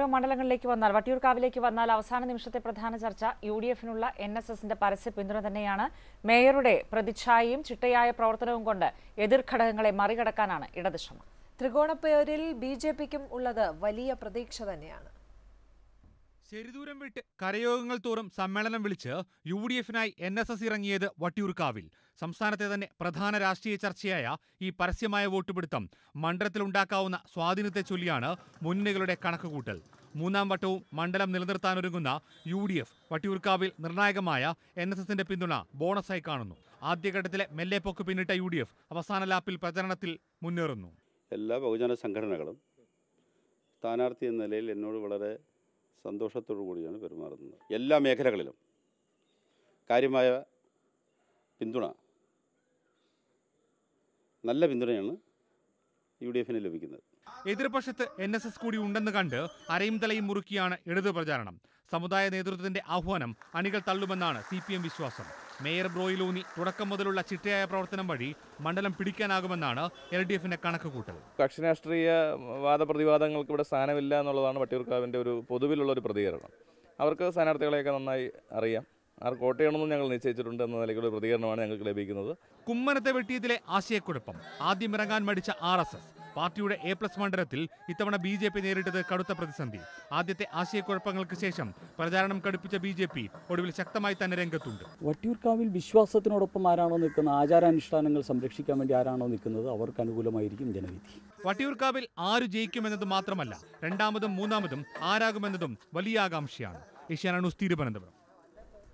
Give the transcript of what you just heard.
മണ്ഡലങ്ങളിലേക്ക് വന്നാൽ വട്ടിയൂർക്കാവിലേക്ക് വന്നാൽ അവസാന നിമിഷത്തെ പ്രധാന ചർച്ച യു ഡി എഫിനുള്ള എൻ എസ് എസിന്റെ പരസ്യ പിന്തുണ തന്നെയാണ് മേയറുടെ പ്രതിച്ഛായയും ചിട്ടയായ പ്രവർത്തനവും കൊണ്ട് എതിർഘടകങ്ങളെ മറികടക്കാനാണ് ഇടത് ശ്രമം ത്രികോണപ്പേരിൽ ബി ജെ പിക്കും ഉള്ളത് വലിയ പ്രതീക്ഷ തന്നെയാണ് ശരിദൂരം വിട്ട് കരയോഗങ്ങൾ തോറും സമ്മേളനം വിളിച്ച് യു ഡി എഫിനായി എൻ എസ് എസ് ഇറങ്ങിയത് വട്ടിയൂർക്കാവിൽ സംസ്ഥാനത്തെ തന്നെ പ്രധാന രാഷ്ട്രീയ ചർച്ചയായ ഈ പരസ്യമായ വോട്ടുപിടുത്തം മണ്ഡലത്തിലുണ്ടാക്കാവുന്ന സ്വാധീനത്തെ ചൊല്ലിയാണ് മുന്നണികളുടെ കണക്കുകൂട്ടൽ മൂന്നാം വട്ടവും മണ്ഡലം നിലനിർത്താനൊരുങ്ങുന്ന യു ഡി എഫ് വട്ടിയൂർക്കാവിൽ നിർണായകമായ എൻ എസ് എസിന്റെ പിന്തുണ ബോണസായി കാണുന്നു ആദ്യഘട്ടത്തിലെ മെല്ലെപ്പൊക്ക് പിന്നിട്ട യു ഡി എഫ് അവസാന ലാപ്പിൽ പ്രചരണത്തിൽ മുന്നേറുന്നു എല്ലാ ബഹുജന സംഘടനകളും സ്ഥാനാർത്ഥി എന്ന നിലയിൽ എന്നോട് വളരെ സന്തോഷത്തോടു കൂടിയാണ് പെരുമാറുന്നത് എല്ലാ മേഖലകളിലും കാര്യമായ പിന്തുണ നല്ല പിന്തുണയാണ് യു ഡി എഫിന് ലഭിക്കുന്നത് എതിർപക്ഷത്ത് എൻ എസ് എസ് കൂടി ഉണ്ടെന്ന് കണ്ട് അരയും തലയും മുറുക്കിയാണ് ഇടതു പ്രചാരണം സമുദായ നേതൃത്വത്തിന്റെ ആഹ്വാനം അണികൾ തള്ളുമെന്നാണ് സി പി എം വിശ്വാസം മേയർ ബ്രോയിലൂന്നി തുടക്കം മുതലുള്ള ചിട്ടയായ പ്രവർത്തനം വഴി മണ്ഡലം പിടിക്കാനാകുമെന്നാണ് എൽ ഡി എഫിന്റെ കണക്കുകൂട്ടൽ കക്ഷി രാഷ്ട്രീയ വാദപ്രതിവാദങ്ങൾക്ക് ഇവിടെ സ്ഥാനമില്ല എന്നുള്ളതാണ് വട്ടിയൂർക്കാവിൻ്റെ ഒരു പൊതുവിലുള്ള ഒരു പ്രതികരണം അവർക്ക് സ്ഥാനാർത്ഥികളെയൊക്കെ നന്നായി അറിയാം ആർ കോട്ടയണമെന്നും ഞങ്ങൾ നിശ്ചയിച്ചിട്ടുണ്ട് എന്ന നിലയ്ക്കുള്ള ഒരു പ്രതികരണമാണ് ഞങ്ങൾക്ക് ലഭിക്കുന്നത് കുമ്മനത്തെ വെട്ടിയതിലെ ആശയക്കുഴപ്പം ആദ്യം ഇറങ്ങാൻ മടിച്ച ആർ എസ് എസ് പാർട്ടിയുടെ എ പ്ലസ് മണ്ഡലത്തിൽ ഇത്തവണ ബി ജെ പി നേരിട്ടത് കടുത്ത പ്രതിസന്ധി ആദ്യത്തെ ആശയക്കുഴപ്പങ്ങൾക്ക് ശേഷം പ്രചാരണം കടുപ്പിച്ച ബി ജെ പി ഒടുവിൽ ശക്തമായി തന്നെ രംഗത്തുണ്ട് വട്ടിയൂർക്കാവിൽ വിശ്വാസത്തിനോടൊപ്പം ആരാണോ നിൽക്കുന്നത് ആചാരാനുഷ്ഠാനങ്ങൾ സംരക്ഷിക്കാൻ വേണ്ടി ആരാണോ നിൽക്കുന്നത് അവർക്ക് അനുകൂലമായിരിക്കും ജനവിധി വട്ടിയൂർക്കാവിൽ ആര് ജയിക്കുമെന്നത് മാത്രമല്ല രണ്ടാമതും മൂന്നാമതും ആരാകുമെന്നതും വലിയ ആകാംക്ഷയാണ് ഏഷ്യാനാണ് ന്യൂസ് തിരുവനന്തപുരം